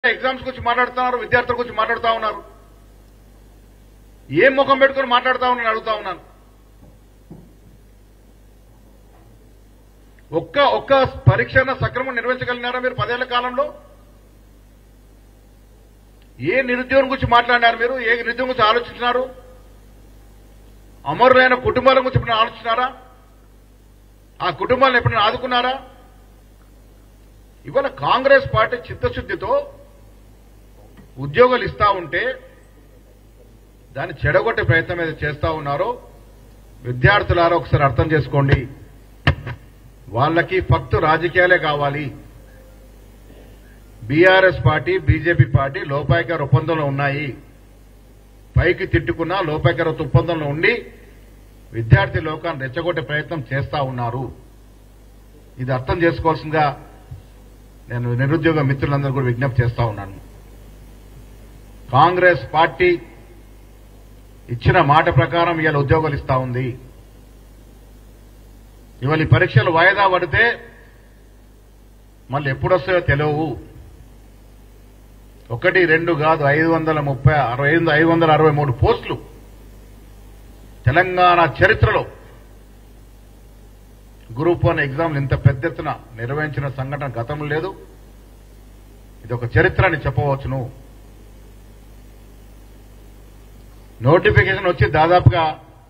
exams గురించి మాట్లాడుతున్నారు విద్యార్థుల గురించి మాట్లాడుతా ఉన్నారు ఏం ముఖం పెట్టుకుని మాట్లాడుతా ఉన్నాను అడుగుతా ఉన్నాను ఒక్క ఒక్క పరీక్షన సక్రమం నిర్వహించగలిగినారా మీరు పదేళ్ల కాలంలో ఏ నిరుద్యోగం గురించి మాట్లాడినారు మీరు ఏ నిరుద్యోగం గురించి ఆలోచించినారు అమరులైన కుటుంబాల గురించి ఎప్పుడైనా ఆలోచించినారా ఆ కుటుంబాలను ఎప్పుడైనా ఆదుకున్నారా ఇవాళ కాంగ్రెస్ పార్టీ చిత్తశుద్ధితో ఉద్యోగాలు ఇస్తా ఉంటే దాన్ని చెడగొట్టే ప్రయత్నం ఏదో చేస్తా ఉన్నారో విద్యార్థులారా ఒకసారి అర్థం చేసుకోండి వాళ్ళకి ఫక్తు రాజకీయాలే కావాలి బీఆర్ఎస్ పార్టీ బీజేపీ పార్టీ లోపాయకర ఒప్పందంలో ఉన్నాయి పైకి తిట్టుకున్నా లోపాయకర ఒప్పందంలో ఉండి విద్యార్థి లోకాన్ని రెచ్చగొట్టే ప్రయత్నం చేస్తా ఉన్నారు ఇది అర్థం చేసుకోవాల్సిందిగా నేను నిరుద్యోగ మిత్రులందరూ కూడా విజ్ఞప్తి చేస్తా ఉన్నాను కాంగ్రెస్ పార్టీ ఇచ్చిన మాట ప్రకారం ఇవాళ ఉద్యోగాలు ఇస్తా ఉంది ఇవాళ ఈ పరీక్షలు వాయిదా పడితే మళ్ళీ ఎప్పుడు వస్తాయో తెలియవు ఒకటి రెండు కాదు ఐదు వందల ముప్పై అరవై ఐదు ఐదు వందల అరవై మూడు పోస్టులు తెలంగాణ చరిత్రలో గ్రూప్ వన్ ఎగ్జామ్లు ఇంత పెద్ద ఎత్తున నిర్వహించిన సంఘటన గతంలో లేదు ఇది ఒక చరిత్ర అని చెప్పవచ్చును నోటిఫికేషన్ వచ్చి దాదాపుగా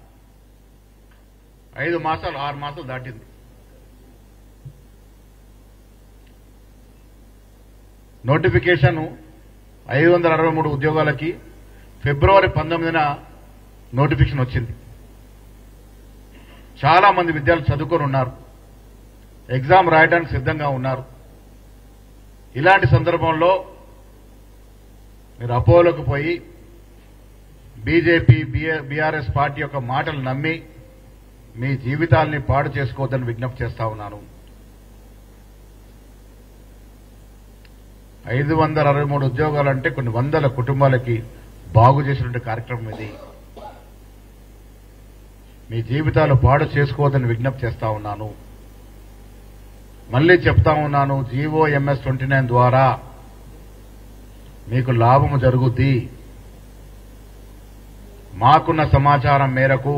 ఐదు మాసాలు ఆరు మాసాలు దాటింది నోటిఫికేషన్ ఐదు వందల అరవై మూడు ఉద్యోగాలకి ఫిబ్రవరి పంతొమ్మిదిన నోటిఫికేషన్ వచ్చింది చాలా మంది విద్యార్థులు చదువుకొని ఉన్నారు ఎగ్జామ్ రాయడానికి సిద్ధంగా ఉన్నారు ఇలాంటి సందర్భంలో మీరు అపోలోకి పోయి బీజేపీ బీఆర్ఎస్ పార్టీ యొక్క మాటలు నమ్మి మీ జీవితాల్ని పాడు చేసుకోవద్దని విజ్ఞప్తి చేస్తా ఉన్నాను ఐదు వందల అరవై మూడు ఉద్యోగాలంటే కొన్ని వందల కుటుంబాలకి బాగు చేసినటువంటి కార్యక్రమం ఇది మీ జీవితాలు పాడు చేసుకోవద్దని విజ్ఞప్తి చేస్తా ఉన్నాను మళ్ళీ చెప్తా ఉన్నాను జీవో ఎంఎస్ ట్వంటీ నైన్ ద్వారా మీకు లాభము జరుగుద్ది మాకున్న సమాచారం మేరకు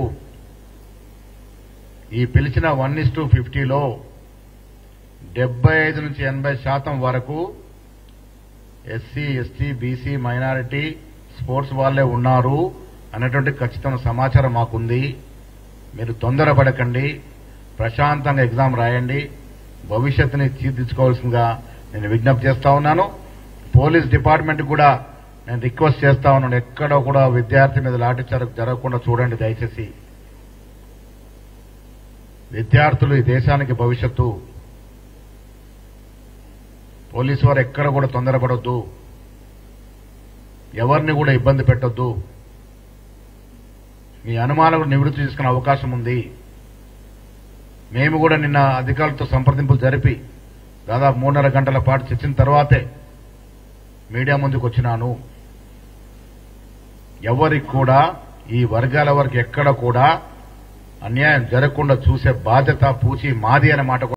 ఈ పిలిచిన వన్ ఇస్ టు ఫిఫ్టీలో డెబ్బై ఐదు నుంచి ఎనభై శాతం వరకు SC ST BC minority sports వాళ్ళే ఉన్నారు అన్నటువంటి ఖచ్చితమైన సమాచారం మాకుంది మీరు తొందరపడకండి ప్రశాంతంగా ఎగ్జామ్ రాయండి భవిష్యత్తుని తీర్చిదిద్దుకోవాల్సిందిగా నేను విజ్ఞప్తి చేస్తా ఉన్నాను పోలీస్ డిపార్ట్మెంట్ కూడా నేను రిక్వెస్ట్ చేస్తా ఉన్నాను ఎక్కడ కూడా విద్యార్థి మీద లాఠీచారు జరగకుండా చూడండి దయచేసి విద్యార్థులు ఈ దేశానికి భవిష్యత్తు పోలీసు వారు ఎక్కడ కూడా తొందరపడొద్దు ఎవరిని కూడా ఇబ్బంది పెట్టొద్దు మీ అనుమానాలు నివృత్తి చేసుకునే అవకాశం ఉంది మేము కూడా నిన్న అధికారులతో సంప్రదింపులు జరిపి దాదాపు మూడున్నర గంటల పాటు చర్చిన తర్వాతే మీడియా ముందుకు వచ్చినాను ఎవరికి కూడా ఈ వర్గాల వరకు ఎక్కడ కూడా అన్యాయం జరగకుండా చూసే బాధ్యత పూచి మాది అనే మాట కూడా